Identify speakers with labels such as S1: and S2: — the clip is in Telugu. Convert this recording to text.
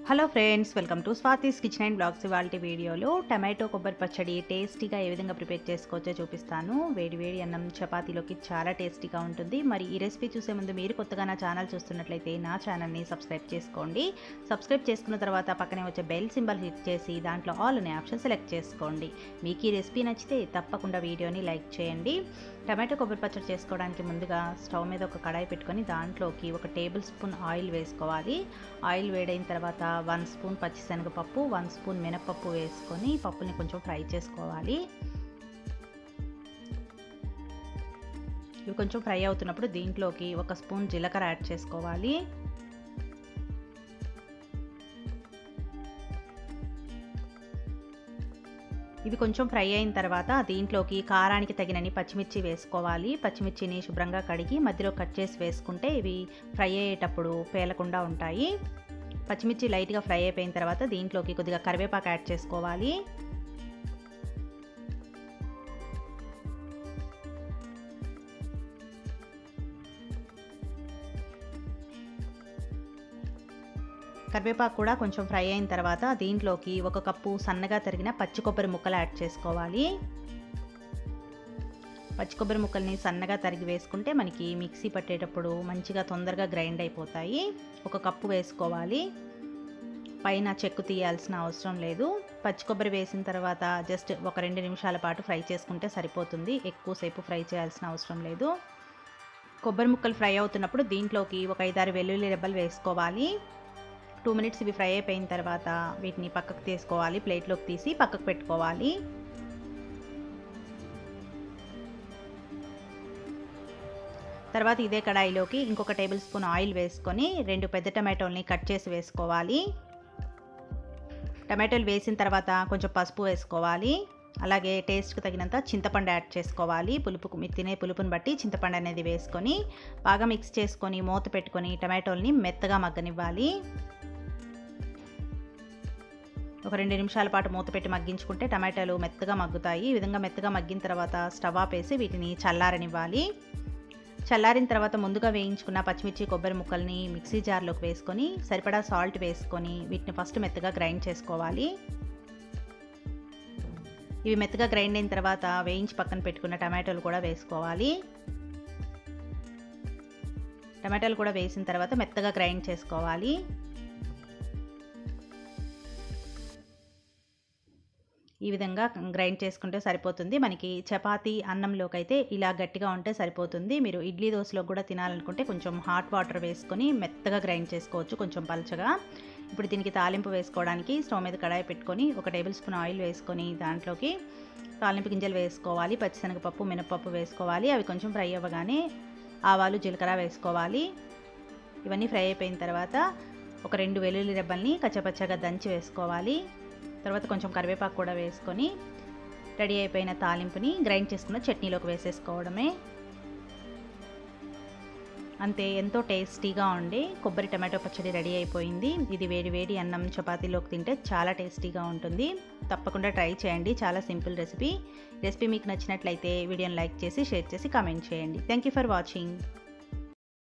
S1: hello friends welcome to Swathi's kitchen and blogs ఇవాళ వీడియోలో టమాటో కొబ్బరి పచ్చడి టేస్టీగా ఏ విధంగా ప్రిపేర్ చేసుకోవచ్చో చూపిస్తాను వేడి వేడి అన్నం చపాతీలోకి చాలా టేస్టీగా ఉంటుంది మరి ఈ రెసిపీ చూసే ముందు మీరు కొత్తగా నా ఛానల్ చూస్తున్నట్లయితే నా ఛానల్ని సబ్స్క్రైబ్ చేసుకోండి సబ్స్క్రైబ్ చేసుకున్న తర్వాత పక్కనే వచ్చే బెల్ సింబల్ హిట్ చేసి దాంట్లో ఆల్ అనే ఆప్షన్ సెలెక్ట్ చేసుకోండి మీకు ఈ రెసిపీ నచ్చితే తప్పకుండా వీడియోని లైక్ చేయండి టమాటో కొబ్బరి పచ్చడి చేసుకోవడానికి ముందుగా స్టవ్ మీద ఒక కడాయి పెట్టుకొని దాంట్లోకి ఒక టేబుల్ స్పూన్ ఆయిల్ వేసుకోవాలి ఆయిల్ వేడైన తర్వాత వన్ స్పూన్ పచ్చిశనగపప్పు వన్ స్పూన్ మినపప్పు వేసుకొని పప్పుని కొంచెం ఫ్రై చేసుకోవాలి ఇవి కొంచెం ఫ్రై అవుతున్నప్పుడు దీంట్లోకి ఒక స్పూన్ జీలకర్ర యాడ్ చేసుకోవాలి ఇవి కొంచెం ఫ్రై అయిన తర్వాత దీంట్లోకి కారానికి తగినన్ని పచ్చిమిర్చి వేసుకోవాలి పచ్చిమిర్చిని శుభ్రంగా కడిగి మధ్యలో కట్ చేసి వేసుకుంటే ఇవి ఫ్రై అయ్యేటప్పుడు పేలకుండా ఉంటాయి పచ్చిమిర్చి లైట్గా ఫ్రై అయిపోయిన తర్వాత దీంట్లోకి కొద్దిగా కరివేపాకు యాడ్ చేసుకోవాలి కరివేపాకు కూడా కొంచెం ఫ్రై అయిన తర్వాత దీంట్లోకి ఒక కప్పు సన్నగా తరిగిన పచ్చి కొబ్బరి ముక్కలు యాడ్ చేసుకోవాలి పచ్చి కొబ్బరి ముక్కల్ని సన్నగా తరిగి వేసుకుంటే మనకి మిక్సీ పట్టేటప్పుడు మంచిగా తొందరగా గ్రైండ్ అయిపోతాయి ఒక కప్పు వేసుకోవాలి పైన చెక్కు తీయాల్సిన అవసరం లేదు పచ్చి కొబ్బరి వేసిన తర్వాత జస్ట్ ఒక రెండు నిమిషాల పాటు ఫ్రై చేసుకుంటే సరిపోతుంది ఎక్కువసేపు ఫ్రై చేయాల్సిన అవసరం లేదు కొబ్బరి ముక్కలు ఫ్రై అవుతున్నప్పుడు దీంట్లోకి ఒక ఐదారు వెల్లుల్లి రెబ్బలు వేసుకోవాలి టూ మినిట్స్ ఇవి ఫ్రై అయిపోయిన తర్వాత వీటిని పక్కకు తీసుకోవాలి ప్లేట్లోకి తీసి పక్కకు పెట్టుకోవాలి తర్వాత ఇదే కడాయిలోకి ఇంకొక టేబుల్ స్పూన్ ఆయిల్ వేసుకొని రెండు పెద్ద టమాటోల్ని కట్ చేసి వేసుకోవాలి టమాటోలు వేసిన తర్వాత కొంచెం పసుపు వేసుకోవాలి అలాగే టేస్ట్కి తగినంత చింతపండు యాడ్ చేసుకోవాలి పులుపు మీరు తినే పులుపుని బట్టి చింతపండు అనేది వేసుకొని బాగా మిక్స్ చేసుకొని మూత పెట్టుకొని టమాటోల్ని మెత్తగా మగ్గనివ్వాలి ఒక రెండు నిమిషాల పాటు మూత పెట్టి మగ్గించుకుంటే టమాటాలు మెత్తగా మగ్గుతాయి ఈ విధంగా మెత్తగా మగ్గిన తర్వాత స్టవ్ ఆపేసి వీటిని చల్లారనివ్వాలి చల్లారిన తర్వాత ముందుగా వేయించుకున్న పచ్చిమిర్చి కొబ్బరి ముక్కల్ని మిక్సీ జార్లోకి వేసుకొని సరిపడా సాల్ట్ వేసుకొని వీటిని ఫస్ట్ మెత్తగా గ్రైండ్ చేసుకోవాలి ఇవి మెత్తగా గ్రైండ్ అయిన తర్వాత వేయించి పక్కన పెట్టుకున్న టమాటోలు కూడా వేసుకోవాలి టమాటాలు కూడా వేసిన తర్వాత మెత్తగా గ్రైండ్ చేసుకోవాలి ఈ విధంగా గ్రైండ్ చేసుకుంటే సరిపోతుంది మనకి చపాతీ అన్నంలోకి అయితే ఇలా గట్టిగా ఉంటే సరిపోతుంది మీరు ఇడ్లీ దోశలో కూడా తినాలనుకుంటే కొంచెం హాట్ వాటర్ వేసుకొని మెత్తగా గ్రైండ్ చేసుకోవచ్చు కొంచెం పలచగా ఇప్పుడు దీనికి తాలింపు వేసుకోవడానికి స్టవ్ మీద కడాయి పెట్టుకొని ఒక టేబుల్ స్పూన్ ఆయిల్ వేసుకొని దాంట్లోకి తాలింపు గింజలు వేసుకోవాలి పచ్చిశనగపప్పు మినపప్పు వేసుకోవాలి అవి కొంచెం ఫ్రై అవ్వగానే ఆవాలు జీలకర్ర వేసుకోవాలి ఇవన్నీ ఫ్రై అయిపోయిన తర్వాత ఒక రెండు వెల్లుల్లి రెబ్బల్ని కచ్చపచ్చగా దంచి వేసుకోవాలి తర్వాత కొంచెం కరివేపాకు కూడా వేసుకొని రెడీ అయిపోయిన తాలింపుని గ్రైండ్ చేసుకున్న చట్నీలోకి వేసేసుకోవడమే అంతే ఎంతో టేస్టీగా ఉండి కొబ్బరి టమాటో పచ్చడి రెడీ అయిపోయింది ఇది వేడి వేడి అన్నం చపాతీలోకి తింటే చాలా టేస్టీగా ఉంటుంది తప్పకుండా ట్రై చేయండి చాలా సింపుల్ రెసిపీ రెసిపీ మీకు నచ్చినట్లయితే వీడియోని లైక్ చేసి షేర్ చేసి కామెంట్ చేయండి థ్యాంక్ యూ ఫర్ వాచింగ్